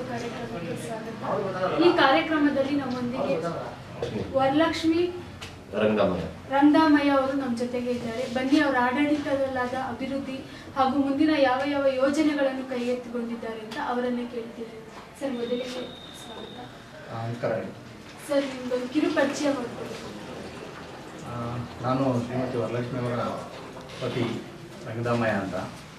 ಮತ್ತು ಕಾರ್ಯಕ್ರಮಕ್ಕೆ ಸ್ವಾಗತ ಈ ಕಾರ್ಯಕ್ರಮದಲ್ಲಿ ನಮ್ಮೊಂದಿಗೆ ವರಲಕ್ಷ್ಮಿ ರಂಗಮಯ ರಂಗಮಯ್ಯ ಅವರು ನಮ್ಮ ಜೊತೆಗೆ ಇದ್ದಾರೆ ಬನ್ನಿ ಅವರ ಆಡಳಿತದಲ್ಲಾದ ಅಭಿವೃದ್ಧಿ ಹಾಗೂ ಮುಂದಿನ ಯಾವ ಯಾವ ಯೋಜನೆಗಳನ್ನು ಕೈಗೆತ್ತಿಕೊಂಡಿದ್ದಾರೆ ಅಂತ ಅವರನ್ನೇ ಕೇಳ್ತೀವಿ ಸರ್ ಮೊದಲಿಗೆ ಸ್ವಾಗತ ನಮಸ್ಕಾರ ಸರ್ ನಿಮ್ದೊಂದು ಕಿರು ಪರಿಚಯ ಮಾಡ್ಕೊಡಿ ಆ, ನಾನು ಶ್ರೀಮತಿ ವರಲಕ್ಷ್ಮಿ ಅವರ ಪತಿ ರಂಗದಾಮಯ್ಯ ಅಂತ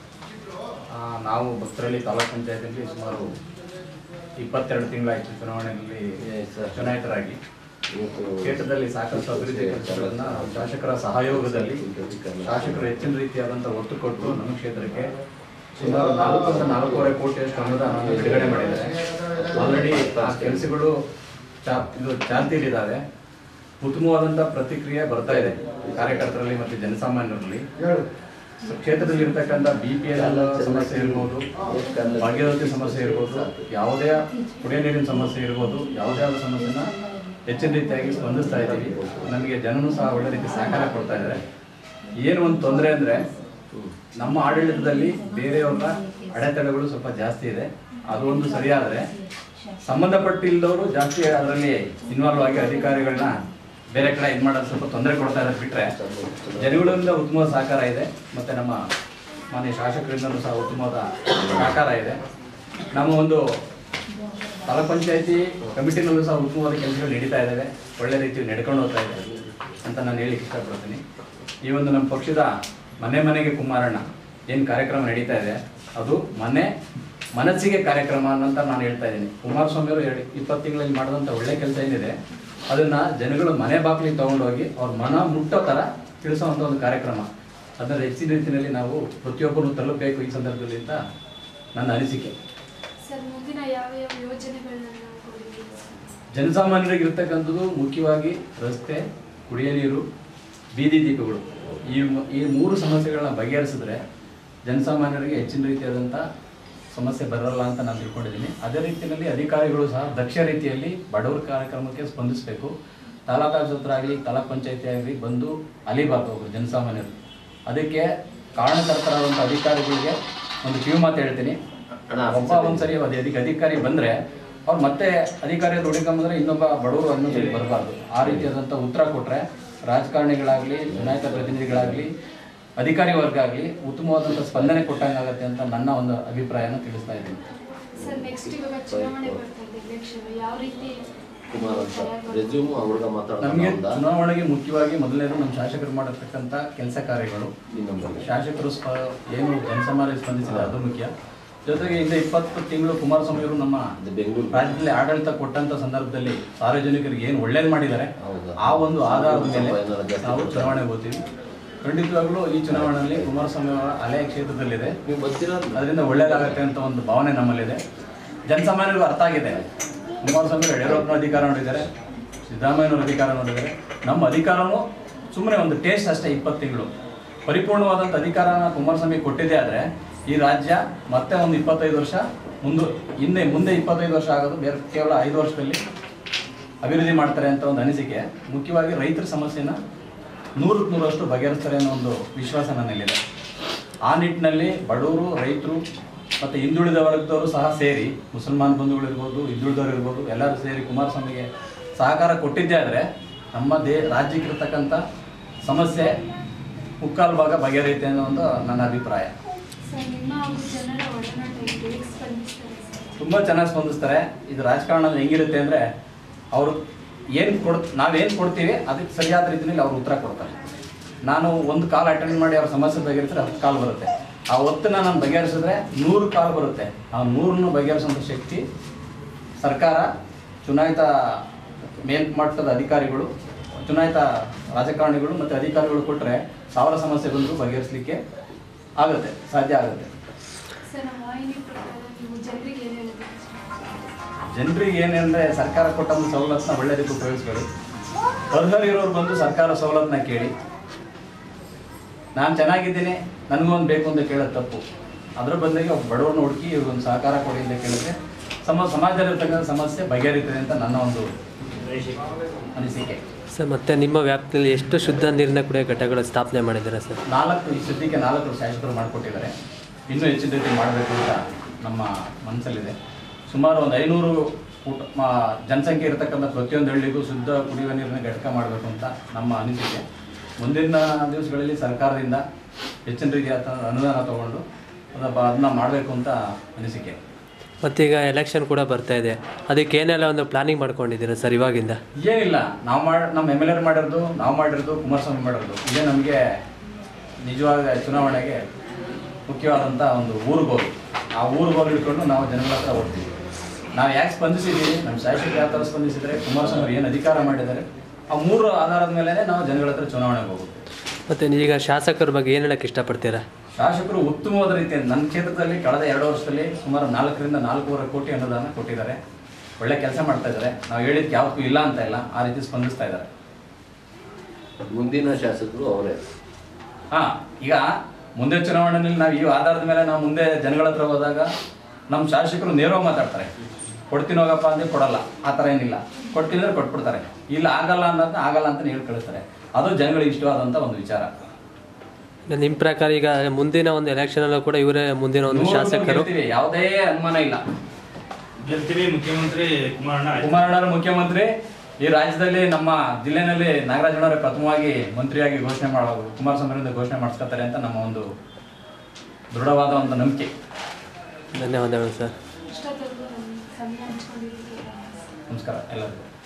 ಆ, ನಾವು ಭಕ್ತರಳ್ಳಿ ತಾಲೂಕ್ ಪಂಚಾಯತಿಯಲ್ಲಿ ಸುಮಾರು ಇಪ್ಪತ್ತೆರಡು ತಿಂಗಳಾಯಿತು ಚುನಾವಣೆಯಲ್ಲಿ ಚುನಾಯಿತರಾಗಿ ಕ್ಷೇತ್ರದಲ್ಲಿ ಸಾಕಷ್ಟು ಅಭಿವೃದ್ಧಿ ಕೆಲಸಗಳನ್ನು ಶಾಸಕರ ಸಹಯೋಗದಲ್ಲಿ ಶಾಸಕರು ಹೆಚ್ಚಿನ ರೀತಿಯಾದಂಥ ಒತ್ತು ಕೊಟ್ಟು ನಮ್ಮ ಕ್ಷೇತ್ರಕ್ಕೆ ಸುಮಾರು ನಾಲ್ಕರಿಂದ ನಾಲ್ಕೂವರೆ ಕೋಟಿಯಷ್ಟು ಅನುದಾನವನ್ನು ಬಿಡುಗಡೆ ಮಾಡಿದ್ದಾರೆ ಆಲ್ರೆಡಿ ಆ ಕೆಲಸಗಳು ಚಾ ಇದು ಚಾಲ್ತಿಯಲ್ಲಿದ್ದಾವೆ ಉತ್ತಮವಾದಂಥ ಪ್ರತಿಕ್ರಿಯೆ ಬರ್ತಾ ಇದೆ ಕಾರ್ಯಕರ್ತರಲ್ಲಿ ಮತ್ತು ಜನಸಾಮಾನ್ಯರಲ್ಲಿ ಸೊ, ಕ್ಷೇತ್ರದಲ್ಲಿ ಇರ್ತಕ್ಕಂಥ ಬಿ ಪಿ ಎಲ್ ಸಮಸ್ಯೆ ಇರ್ಬೋದು ಭಾಗ್ಯವತಿ ಸಮಸ್ಯೆ ಇರ್ಬೋದು ಯಾವುದೇ ಕುಡಿಯ ನೀರಿನ ಸಮಸ್ಯೆ ಇರ್ಬೋದು ಯಾವುದೇ ಆದ ಸಮಸ್ಯೆನ ಹೆಚ್ಚಿನ ರೀತಿಯಾಗಿ ಸ್ಪಂದಿಸ್ತಾ ಇದ್ದೀವಿ ನಮಗೆ ಜನನು ಸಹ ಒಳ್ಳೆ ರೀತಿ ಸಹಕಾರ ಕೊಡ್ತಾ ಇದ್ದಾರೆ ಏನು ಒಂದು ತೊಂದರೆ ಅಂದರೆ ನಮ್ಮ ಆಡಳಿತದಲ್ಲಿ ಬೇರೆಯವರ ಅಡೆತಡೆಗಳು ಸ್ವಲ್ಪ ಜಾಸ್ತಿ ಇದೆ ಅದು ಒಂದು ಸರಿಯಾದರೆ ಸಂಬಂಧಪಟ್ಟಿಲ್ಲದವರು ಜಾಸ್ತಿ ಅದರಲ್ಲಿ ಇನ್ವಾಲ್ವ್ ಆಗಿ ಅಧಿಕಾರಿಗಳನ್ನ ಬೇರೆ ಕಡೆ ಇದು ಮಾಡೋದು ಸ್ವಲ್ಪ ತೊಂದರೆ ಕೊಡ್ತಾ ಇದ್ದಾರೆ ಬಿಟ್ಟರೆ ಜನಗಳಿಂದ ಉತ್ತಮ ಸಹಕಾರ ಇದೆ ಮತ್ತು ನಮ್ಮ ಮಾನ್ಯ ಶಾಸಕರಿಂದಲೂ ಸಹ ಉತ್ತಮವಾದ ಸಹಕಾರ ಇದೆ ನಮ್ಮ ಒಂದು ತಾಲೂಕ್ ಪಂಚಾಯತಿ ಕಮಿಟಿನಲ್ಲೂ ಸಹ ಉತ್ತಮವಾದ ಕೆಲಸಗಳು ನಡೀತಾ ಇದ್ದಾವೆ ಒಳ್ಳೆ ರೀತಿಯಲ್ಲಿ ನಡ್ಕೊಂಡು ಹೋಗ್ತಾ ಇದೆ ಅಂತ ನಾನು ಹೇಳಿಕ್ಕೆ ಇಷ್ಟಪಡ್ತೀನಿ ಈ ಒಂದು ನಮ್ಮ ಪಕ್ಷದ ಮನೆ ಮನೆಗೆ ಕುಮಾರಣ್ಣ ಏನು ಕಾರ್ಯಕ್ರಮ ನಡೀತಾ ಇದೆ ಅದು ಮನೆ ಮನಸ್ಸಿಗೆ ಕಾರ್ಯಕ್ರಮ ಅಂತ ನಾನು ಹೇಳ್ತಾ ಇದ್ದೀನಿ ಕುಮಾರಸ್ವಾಮಿ ಅವರು ಎರಡು ಇಪ್ಪತ್ತು ತಿಂಗಳಲ್ಲಿ ಮಾಡಿದಂಥ ಒಳ್ಳೆ ಕೆಲಸ ಏನಿದೆ ಅದನ್ನ ಜನಗಳು ಮನೆ ಬಾಗಿಲಿಗೆ ತಗೊಂಡೋಗಿ ಅವ್ರ ಮನ ಮುಟ್ಟೋ ಥರ ತಿಳಿಸುವಂಥ ಒಂದು ಕಾರ್ಯಕ್ರಮ ಅದನ್ನ ಹೆಚ್ಚಿನ ರೀತಿಯಲ್ಲಿ ನಾವು ಪ್ರತಿಯೊಬ್ಬರು ತಲುಪಬೇಕು ಈ ಸಂದರ್ಭದಲ್ಲಿ ಅಂತ ನನ್ನ ಅನಿಸಿಕೆ ಸರ್ ಮುಂದಿನ ಯಾವ ಯಾವ ಯೋಜನೆಗಳನ್ನ ನಾವು ಕೊಡಿದ್ದೀವಿ ಸರ್? ಜನಸಾಮಾನ್ಯರಿಗೆ ಇರ್ತಕ್ಕಂಥದ್ದು ಮುಖ್ಯವಾಗಿ ರಸ್ತೆ ಕುಡಿಯ ನೀರು ಬೀದಿ ದೀಪಗಳು ಈ ಮ- ಈ ಮೂರು ಸಮಸ್ಯೆಗಳನ್ನ ಬಗೆಹರಿಸಿದ್ರೆ ಜನಸಾಮಾನ್ಯರಿಗೆ ಹೆಚ್ಚಿನ ರೀತಿಯಾದಂಥ ಸಮಸ್ಯೆ ಬರಲ್ಲ ಅಂತ ನಾನು ತಿಳ್ಕೊಂಡಿದ್ದೀನಿ ಅದೇ ರೀತಿಯಲ್ಲಿ ಅಧಿಕಾರಿಗಳು ಸಹ ದಕ್ಷ ರೀತಿಯಲ್ಲಿ ಬಡವರ ಕಾರ್ಯಕ್ರಮಕ್ಕೆ ಸ್ಪಂದಿಸಬೇಕು ತಾಲೂಕು ಆಫೀಸ್ ಹತ್ರ ಆಗಲಿ ತಾಲೂಕ್ ಪಂಚಾಯತಿ ಆಗಲಿ ಬಂದು ಅಲಿಬಾರ್ದು ಒಬ್ರು ಜನಸಾಮಾನ್ಯರು ಅದಕ್ಕೆ ಕಾರಣಕರ್ತರಾದಂಥ ಅಧಿಕಾರಿಗಳಿಗೆ ಒಂದು ಕಿವಿ ಮಾತು ಹೇಳ್ತೀನಿ ಒಬ್ಬ ಒಂದ್ಸರಿ ಅದೇ ಅದಕ್ಕೆ ಅಧಿಕಾರಿ ಬಂದ್ರೆ ಅವ್ರು ಮತ್ತೆ ಅಧಿಕಾರಿ ಹುಡುಕೊಂಬಂದ್ರೆ ಇನ್ನೊಬ್ಬ ಬಡವರು ಅನ್ನೋದು ಬರಬಾರ್ದು ಆ ರೀತಿಯಾದಂಥ ಉತ್ತರ ಕೊಟ್ರೆ ರಾಜಕಾರಣಿಗಳಾಗ್ಲಿ ಚುನಾಯಿತ ಪ್ರತಿನಿಧಿಗಳಾಗ್ಲಿ ಅಧಿಕಾರಿ ವರ್ಗ ಆಗಲಿ ಉತ್ತಮವಾದಂಥ ಸ್ಪಂದನೆ ಕೊಟ್ಟಂಗಾಗತ್ತೆ ಅಂತ ನನ್ನ ಒಂದು ಅಭಿಪ್ರಾಯನ ತಿಳಿಸ್ತಾ ಇದ್ದೀನಿ ಸರ್ ನೆಕ್ಸ್ಟ್ ಇವಾಗ ಚುನಾವಣೆ ಬರ್ತಾ ಇದೆ ಎಲೆಕ್ಷನ್ ಯಾವ ರೀತಿ ಕುಮಾರ್ ಅಂತ ರೆಸ್ಯೂಮ್ ಅವ್ರಿಗೆ ನಮಗೆ ಮಾತಾಡ್ತಾ ಚುನಾವಣೆಗೆ ಮುಖ್ಯವಾಗಿ ಮೊದಲನೇದು ನಮ್ಮ ಶಾಸಕರು ಮಾಡಿರ್ತಕ್ಕಂಥ ಕೆಲಸ ಕಾರ್ಯಗಳು ಈ ನಂಬರ್ ಶಾಸಕರು ಸ್ಪ ಏನು ಜನಸಾಮಾನ್ಯ ಸ್ಪಂದಿಸಿದ ಅದು ಮುಖ್ಯ ಜೊತೆಗೆ ಇಂದ ಇಪ್ಪತ್ತು ತಿಂಗಳು ಕುಮಾರಸ್ವಾಮಿ ಅವರು ನಮ್ಮ ಇದು ಬೆಂಗಳೂರು ರಾಜ್ಯದಲ್ಲಿ ಆಡಳಿತ ಕೊಟ್ಟಂತ ಸಂದರ್ಭದಲ್ಲಿ ಸಾರ್ವಜನಿಕರಿಗೆ ಏನು ಒಳ್ಳೇದು ಮಾಡಿದ್ದಾರೆ ಹೌದು. ಆ ಒಂದು ಆಧಾರದ ಮೇಲೆ ಏನಾರ ಜಾಸ್ತಿ ನಾವು ಚುನಾವಣೆ ಹೋಗ್ತೀವಿ ಖಂಡಿತವಾಗ್ಲೂ ಈ ಚುನಾವಣೆಯಲ್ಲಿ ಕುಮಾರಸ್ವಾಮಿ ಅವರ ಅಲೆಯ ಕ್ಷೇತ್ರದಲ್ಲಿದೆ ನೀವು ಬರ್ತಿರೋದು ಅದರಿಂದ ಒಳ್ಳೇದಾಗತ್ತೆ ಅಂತ ಒಂದು ಭಾವನೆ ನಮ್ಮಲ್ಲಿದೆ ಜನಸಾಮಾನ್ಯರಿಗೂ ಅರ್ಥ ಆಗಿದೆ ಕುಮಾರಸ್ವಾಮಿ ಅವರು ಯಡಿಯೂರಪ್ಪನ ಅಧಿಕಾರ ನೋಡಿದ್ದಾರೆ ಸಿದ್ದರಾಮಯ್ಯನವರ ಅಧಿಕಾರ ನೋಡಿದ್ದಾರೆ ನಮ್ಮ ಅಧಿಕಾರನೂ ಸುಮ್ಮನೆ ಒಂದು ಟೇಸ್ಟ್ ಅಷ್ಟೇ ಇಪ್ಪತ್ತು ತಿಂಗಳು ಪರಿಪೂರ್ಣವಾದಂಥ ಅಧಿಕಾರನ ಕುಮಾರಸ್ವಾಮಿ ಕೊಟ್ಟಿದೆ ಆದರೆ ಈ ರಾಜ್ಯ ಮತ್ತೆ ಒಂದು ಇಪ್ಪತ್ತೈದು ವರ್ಷ ಮುಂದೆ ಹಿಂದೆ ಮುಂದೆ ಇಪ್ಪತ್ತೈದು ವರ್ಷ ಆಗೋದು ಬೇರೆ ಕೇವಲ ಐದು ವರ್ಷದಲ್ಲಿ ಅಭಿವೃದ್ಧಿ ಮಾಡ್ತಾರೆ ಅಂತ ಒಂದು ಅನಿಸಿಕೆ ಮುಖ್ಯವಾಗಿ ರೈತರ ಸಮಸ್ಯೆನ ನೂರಕ್ಕೆ ನೂರಷ್ಟು ಬಗೆಹರಿಸ್ತಾರೆ ಅನ್ನೋ ಒಂದು ವಿಶ್ವಾಸ ನನ್ನಲ್ಲಿದೆ ಆ ನಿಟ್ಟಿನಲ್ಲಿ ಬಡವರು ರೈತರು ಮತ್ತು ಹಿಂದುಳಿದ ವರ್ಗದವರು ಸಹ ಸೇರಿ ಮುಸಲ್ಮಾನ್ ಬಂಧುಗಳಿರ್ಬೋದು ಹಿಂದುಳಿದವರು ಇರ್ಬೋದು ಎಲ್ಲರೂ ಸೇರಿ ಕುಮಾರಸ್ವಾಮಿಗೆ ಸಹಕಾರ ಕೊಟ್ಟಿದ್ದೇ ಆದರೆ ನಮ್ಮ ದೇ ರಾಜ್ಯಕ್ಕೆ ಇರ್ತಕ್ಕಂಥ ಸಮಸ್ಯೆ ಮುಕ್ಕಾಲು ಭಾಗ ಬಗೆಹರಿಯುತ್ತೆ ಅನ್ನೋ ಒಂದು ನನ್ನ ಅಭಿಪ್ರಾಯ ಸರ್ ನಿಮ್ಮ ಹಾಗೂ ಜನರ ಒಡನಾಟ ಹೇಗೆ ಸ್ಪಂದಿಸ್ತಾರೆ ಸರ್ ತುಂಬ ಚೆನ್ನಾಗಿ ಸ್ಪಂದಿಸ್ತಾರೆ ಇದು ರಾಜಕಾರಣದಲ್ಲಿ ಹೆಂಗಿರುತ್ತೆ ಅಂದರೆ ಅವರು ಏನು ಕೊಡ್ ನಾವೇನು ಕೊಡ್ತೀವಿ ಅದಕ್ಕೆ ಸರಿಯಾದ ರೀತಿಯಲ್ಲಿ ಅವ್ರು ಉತ್ತರ ಕೊಡ್ತಾರೆ ನಾನು ಒಂದು ಕಾಲ್ ಅಟೆಂಡ್ ಮಾಡಿ ಅವ್ರ ಸಮಸ್ಯೆ ಬಗೆಹರಿಸಿದ್ರೆ ಹತ್ತು ಕಾಲ್ ಬರುತ್ತೆ ಆ ಹೊತ್ತನ್ನ ನಾನು ಬಗೆಹರಿಸಿದ್ರೆ ನೂರು ಕಾಲ್ ಬರುತ್ತೆ ಆ ನೂರನ್ನು ಬಗೆಹರಿಸುವಂಥ ಶಕ್ತಿ ಸರ್ಕಾರ ಚುನಾಯಿತ ಮೇಲ್ಮಟ್ಟದ ಅಧಿಕಾರಿಗಳು ಚುನಾಯಿತ ರಾಜಕಾರಣಿಗಳು ಮತ್ತು ಅಧಿಕಾರಿಗಳು ಕೊಟ್ಟರೆ ಸಾವಿರ ಸಮಸ್ಯೆ ಬಂದರೂ ಬಗೆಹರಿಸಲಿಕ್ಕೆ ಆಗುತ್ತೆ ಸಾಧ್ಯ ಆಗುತ್ತೆ ಸರ್ ನಮ್ಮ ವಾಹಿನಿ ಪ್ರಕಾರ ನೀವು ಜನರಿಗೆ ಏನು ಹೇಳಬೇಕು ಜನರಿಗೆ ಏನಂದ್ರೆ ಸರ್ಕಾರ ಕೊಟ್ಟ ಒಂದು ಸವಲತ್ತನ್ನ ಒಳ್ಳೆ ರೀತಿ ಉಪಯೋಗಿಸ್ಬೇಡಿ ಅರ್ಹರಿರೋರು ಬಂದು ಸರ್ಕಾರ ಸವಲತ್ತನ್ನ ಕೇಳಿ ನಾನು ಚೆನ್ನಾಗಿದ್ದೀನಿ ನನಗೂ ಒಂದು ಬೇಕು ಅಂತ ಕೇಳೋದು ತಪ್ಪು ಅದ್ರ ಬದಲಿಗೆ ಒಬ್ಬ ಬಡವ್ರನ್ನ ಹುಡುಕಿ ಇವ್ರಿಗೊಂದು ಸಹಕಾರ ಕೊಡಿ ಅಂತ ಕೇಳಿದ್ರೆ ಸಮ ಸಮಾಜದಲ್ಲಿರ್ತಕ್ಕಂಥ ಸಮಸ್ಯೆ ಬಗೆಹರಿತದೆ ಅಂತ ನನ್ನ ಒಂದು ಅನಿಸಿಕೆ ಸರ್ ಮತ್ತೆ ನಿಮ್ಮ ವ್ಯಾಪ್ತಿಯಲ್ಲಿ ಎಷ್ಟು ಶುದ್ಧ ನೀರಿನ ಕುಡಿಯೋ ಘಟಕಗಳ ಸ್ಥಾಪನೆ ಮಾಡಿದ್ದೀರಾ ಸರ್ ನಾಲ್ಕು ಈ ಸದ್ಯಕ್ಕೆ ನಾಲ್ಕು ಶಾಸಕರು ಮಾಡಿಕೊಟ್ಟಿದ್ದಾರೆ ಇನ್ನೂ ಹೆಚ್ಚಿನ ರೀತಿ ಮಾಡಬೇಕು ಅಂತ ನಮ್ಮ ಮನಸ್ಸಲ್ಲಿದೆ ಸುಮಾರು ಒಂದು ಐನೂರು ಊಟ ಮ- ಜನಸಂಖ್ಯೆ ಇರತಕ್ಕಂಥ ಪ್ರತಿಯೊಂದು ಹಳ್ಳಿಗೂ ಶುದ್ಧ ಕುಡಿಯುವ ನೀರಿನ ಘಟಕ ಮಾಡಬೇಕು ಅಂತ ನಮ್ಮ ಅನಿಸಿಕೆ ಮುಂದಿನ ದಿವಸಗಳಲ್ಲಿ ಸರ್ಕಾರದಿಂದ ಹೆಚ್ಚಿನ ರೀತಿಯ ಅನುದಾನ ತಗೊಂಡು ಅದನ್ನ ಮಾಡಬೇಕು ಅಂತ ಅನಿಸಿಕೆ ಮತ್ತೀಗ ಎಲೆಕ್ಷನ್ ಕೂಡ ಬರ್ತಾ ಇದೆ ಅದಕ್ಕೆ ಏನೆಲ್ಲ ಒಂದು ಪ್ಲಾನಿಂಗ್ ಮಾಡ್ಕೊಂಡಿದ್ದೀರಾ ಸರ್ ಇವಾಗಿಂದ ಏನಿಲ್ಲ ನಾವು ಮಾಡಿ ನಮ್ಮ ಎಮ್ ಎಲ್ ಎರ್ ಮಾಡಿರೋದು ನಾವು ಮಾಡಿರೋದು ಕುಮಾರಸ್ವಾಮಿ ಮಾಡಿರೋದು ಇದೇ ನಮಗೆ ನಿಜವಾದ ಚುನಾವಣೆಗೆ ಮುಖ್ಯವಾದಂಥ ಒಂದು ಊರುಗೋಲು ಆ ಊರುಗೋಲು ಇಟ್ಕೊಂಡು ನಾವು ಜನಗಳ ಹತ್ರ ಹೋಗ್ತೀವಿ ನಾವು ಯಾಕೆ ಸ್ಪಂದಿಸಿದ್ದೀವಿ ನಮ್ಮ ಶಾಸಕರು ಯಾವ ಥರ ಸ್ಪಂದಿಸಿದರೆ ಕುಮಾರಸ್ವಾಮಿ ಅವ್ರು ಏನು ಅಧಿಕಾರ ಮಾಡಿದ್ದಾರೆ ಆ ಮೂರು ಆಧಾರದ ಮೇಲೆ ನಾವು ಜನಗಳ ಹತ್ರ ಚುನಾವಣೆಗೆ ಹೋಗೋದು ಮತ್ತು ಈಗ ಶಾಸಕರ ಬಗ್ಗೆ ಏನು ಹೇಳಕ್ಕೆ ಇಷ್ಟಪಡ್ತೀರಾ ಶಾಸಕರು ಉತ್ತಮವಾದ ರೀತಿಯಲ್ಲಿ ನನ್ನ ಕ್ಷೇತ್ರದಲ್ಲಿ ಕಳೆದ ಎರಡು ವರ್ಷದಲ್ಲಿ ಸುಮಾರು ನಾಲ್ಕರಿಂದ ನಾಲ್ಕೂವರೆ ಕೋಟಿ ಅನುದಾನ ಕೊಟ್ಟಿದ್ದಾರೆ ಒಳ್ಳೆ ಕೆಲಸ ಮಾಡ್ತಾ ಇದ್ದಾರೆ ನಾವು ಹೇಳಿದ್ದಕ್ಕೆ ಯಾವತ್ತೂ ಇಲ್ಲ ಅಂತ ಇಲ್ಲ ಆ ರೀತಿ ಸ್ಪಂದಿಸ್ತಾ ಇದ್ದಾರೆ ಮುಂದಿನ ಶಾಸಕರು ಅವರೇ ಹಾ ಈಗ ಮುಂದೆ ಚುನಾವಣೆಯಲ್ಲಿ ನಾವು ಈ ಆಧಾರದ ಮೇಲೆ ನಾವು ಮುಂದೆ ಜನಗಳ ಹತ್ರ ಹೋದಾಗ ನಮ್ಮ ಶಾಸಕರು ನೇರವಾಗಿ ಮಾತಾಡ್ತಾರೆ ಕೊಡ್ತೀನಿ ಹೋಗಪ್ಪ ಅಂದ್ರೆ ಕೊಡಲ್ಲ ಆ ಥರ ಏನಿಲ್ಲ ಕೊಡ್ತೀನಿ ಅಂದ್ರೆ ಕೊಟ್ಬಿಡ್ತಾರೆ ಇಲ್ಲ ಆಗಲ್ಲ ಅನ್ನೋದನ್ನ ಆಗಲ್ಲ ಅಂತ ಹೇಳಿ ಕಳಿಸ್ತಾರೆ ಅದು ಜನಗಳಿಗೆ ಇಷ್ಟವಾದಂಥ ಒಂದು ವಿಚಾರ ನಿಮ್ಮ ಪ್ರಕಾರ ಈಗ ಮುಂದಿನ ಒಂದು ಎಲೆಕ್ಷನಲ್ಲೂ ಕೂಡ ಇವರೇ ಮುಂದಿನ ಒಂದು ನೂರಕ್ಕೂ ಶಾಸಕರು ಗೆಲ್ತೀವಿ, ಯಾವುದೇ ಅನುಮಾನ ಇಲ್ಲ ಗೆಲ್ತೀವಿ ಮುಖ್ಯಮಂತ್ರಿ ಕುಮಾರಣ್ಣ ಆಯ್ತು. ಕುಮಾರಣ್ಣವರು ಮುಖ್ಯಮಂತ್ರಿ ಈ ರಾಜ್ಯದಲ್ಲಿ ನಮ್ಮ ಜಿಲ್ಲೆನಲ್ಲಿ ನಾಗರಾಜನವರೇ ಪ್ರಥಮವಾಗಿ ಮಂತ್ರಿಯಾಗಿ ಘೋಷಣೆ ಮಾಡಬಹುದು ಕುಮಾರಸ್ವಾಮಿ ಅವರಿಂದ ಘೋಷಣೆ ಮಾಡಿಸ್ಕೊತಾರೆ ಅಂತ ನಮ್ಮ ಒಂದು ದೃಢವಾದ ಒಂದು ನಂಬಿಕೆ ಧನ್ಯವಾದಗಳು ಸರ್ ಇಷ್ಟೊತ್ತವರೆಗೂ ನಮ್ಮ ಸಮಯ ಹಂಚ್ಕೊಂಡಿದ್ದಕ್ಕೆ ನಮಸ್ಕಾರ ಎಲ್ಲರಿಗೂ